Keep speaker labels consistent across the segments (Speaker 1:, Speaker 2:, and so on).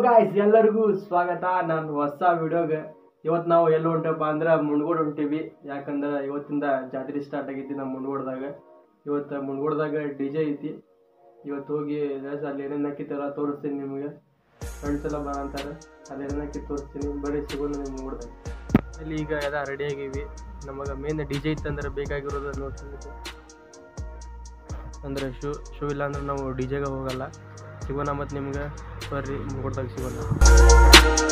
Speaker 1: Guys ಎಲ್ಲರಿಗೂ ಸ್ವಾಗತ ನಾನು ಹೊಸ ವಿಡಿಯೋಗೆ ಇವತ್ತು ನಾವು ಎಲ್ಲಿ ಹೊಂಟಪ್ಪ ಅಂದ್ರೆ ಮುನ್ಗೋಡ್ ಹೊಂಟೀವಿ ಯಾಕಂದ್ರೆ ಇವತ್ತಿಂದ ಜಾತ್ರೆ ಸ್ಟಾರ್ಟ್ ಆಗೈತಿ ನಮ್ಮ ಮುನ್ಗೋಡ್ದಾಗ ಇವತ್ತು ಮುನ್ಗೋಡ್ದಾಗ ಡಿ ಜೆ ಐತಿ ಇವತ್ತು ಹೋಗಿ ಜಾಸ್ತಿ ಅಲ್ಲಿ ಏನೇನು ಹಾಕಿತ್ತಲ್ಲ ತೋರಿಸ್ತೀನಿ ನಿಮಗೆ ಫ್ರೆಂಡ್ಸ್ ಎಲ್ಲ ಬರ ಅಂತಾರೆ ಅಲ್ಲಿ ಏನೇನು ಹಾಕಿ ತೋರಿಸ್ತೀನಿ ಬರೀ ಸಿಗೋಣ ನಿಮ್ಮ ಮುನ್ಗೋಡ್ದಾಗ ಇಲ್ಲಿ ಈಗ ಎಲ್ಲ ರೆಡಿ ಆಗೀವಿ ನಮಗೆ ಮೇನ್ ಡಿ ಜೆ ಇತ್ತಂದ್ರೆ ಬೇಕಾಗಿರೋದು ನೋಡ್ತೀನಿ ಅಂದರೆ ಶೂ ಶೂ ಇಲ್ಲ ಅಂದ್ರೆ ನಾವು ಡಿ ಜೆಗೆ ಹೋಗಲ್ಲ ಸಿಗೋಣ ಮತ್ತು ನಿಮ್ಗೆ ಬರ್ರಿ ಮುನ್ಗೋಡ್ದಾಗ ಸಿಗೋಣ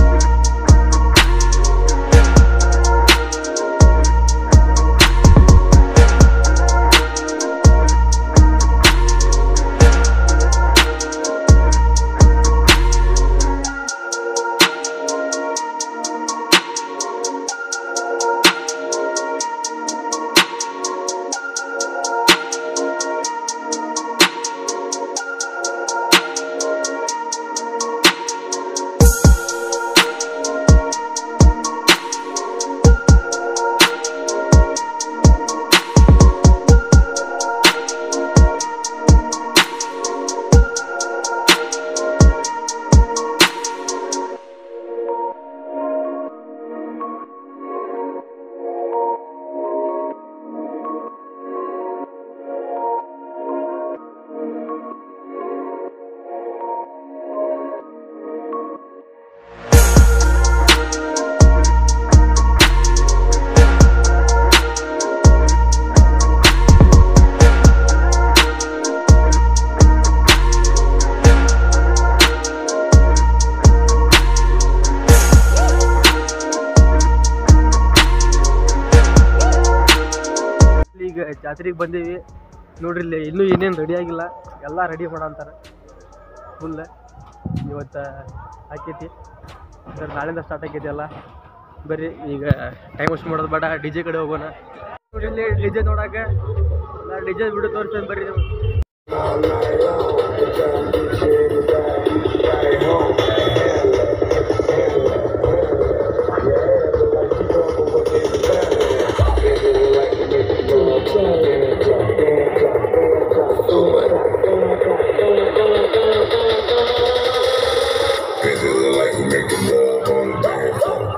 Speaker 1: ಈಗ ಜಾತ್ರೆಗೆ ಬಂದೀವಿ ನೋಡ್ರಿ ಇಲ್ಲಿ ಇನ್ನೂ ಏನೇನು ರೆಡಿ ಆಗಿಲ್ಲ ಎಲ್ಲ ರೆಡಿ ಮಾಡ ಅಂತಾರೆ ಫುಲ್ ಇವತ್ತು ಹಾಕೈತಿ ಸರ್ ನಾಳೆಯಿಂದ ಸ್ಟಾರ್ಟ್ ಆಗೈತಿ ಎಲ್ಲ ಬರ್ರಿ ಈಗ ಟೈಮ್ ವೇಸ್ಟ್ ಮಾಡೋದು ಬೇಡ ಡಿ ಜೆ ಕಡೆ ಹೋಗೋಣ ನೋಡ್ರಿ ಇಲ್ಲಿ ಡಿ ಜೆ ನೋಡಕ್ಕೆ ನಾ ಡಿ ಜೆ ಬಿಡು ತೋರಿಸ್ತೇನೆ ಬರ್ರಿ ನೀವು
Speaker 2: Cause it look like we making love on the dance floor.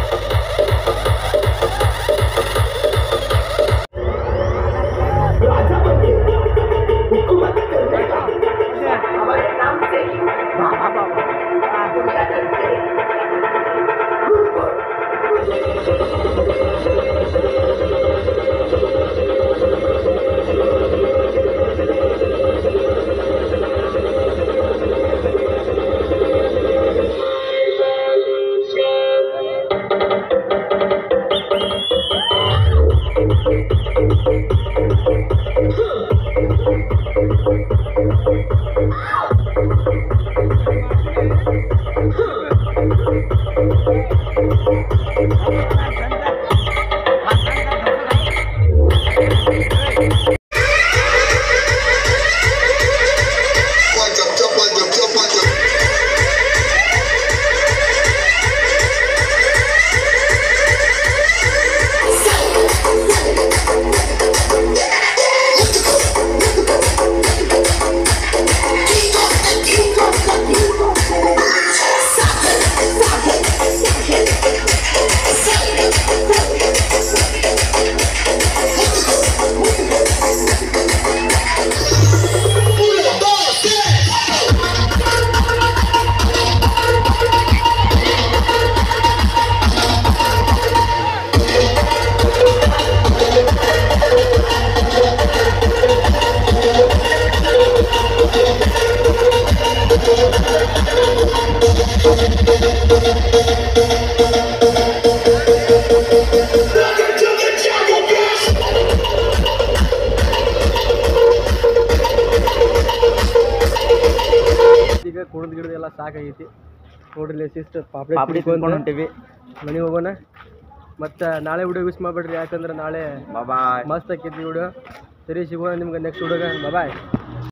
Speaker 3: Punch up, jump, punch up, jump, punch up.
Speaker 1: ಈಗ ಕುಣಿದ್ ಗಿಡದ ಎಲ್ಲ ಸಾಕಾಗೈತಿ ನೋಡ್ರಿ ಶಿಸ್ತು ಪಾಪಡಿ
Speaker 4: ಪಾಪಡಿ ತಿನ್ಕೊಂಡು ಹೊಂಟಿವಿ
Speaker 1: ಮನೆಗೆ ಹೋಗೋಣ ಮತ್ತು ನಾಳೆ ವಿಡಿಯೋ ಯೂಸ್ ಮಾಡ್ಬೇಡ್ರಿ ಯಾಕಂದ್ರೆ ನಾಳೆ
Speaker 4: ಬಾಯ್
Speaker 1: ಮಸ್ತ್ ಆಕೈತಿ ವಿಡಿಯೋ ಸರಿ ಸಿಗೋಣ ನಿಮ್ಗೆ ನೆಕ್ಸ್ಟ್ ವಿಡಿಯೋಗೆ ಬಾಯ್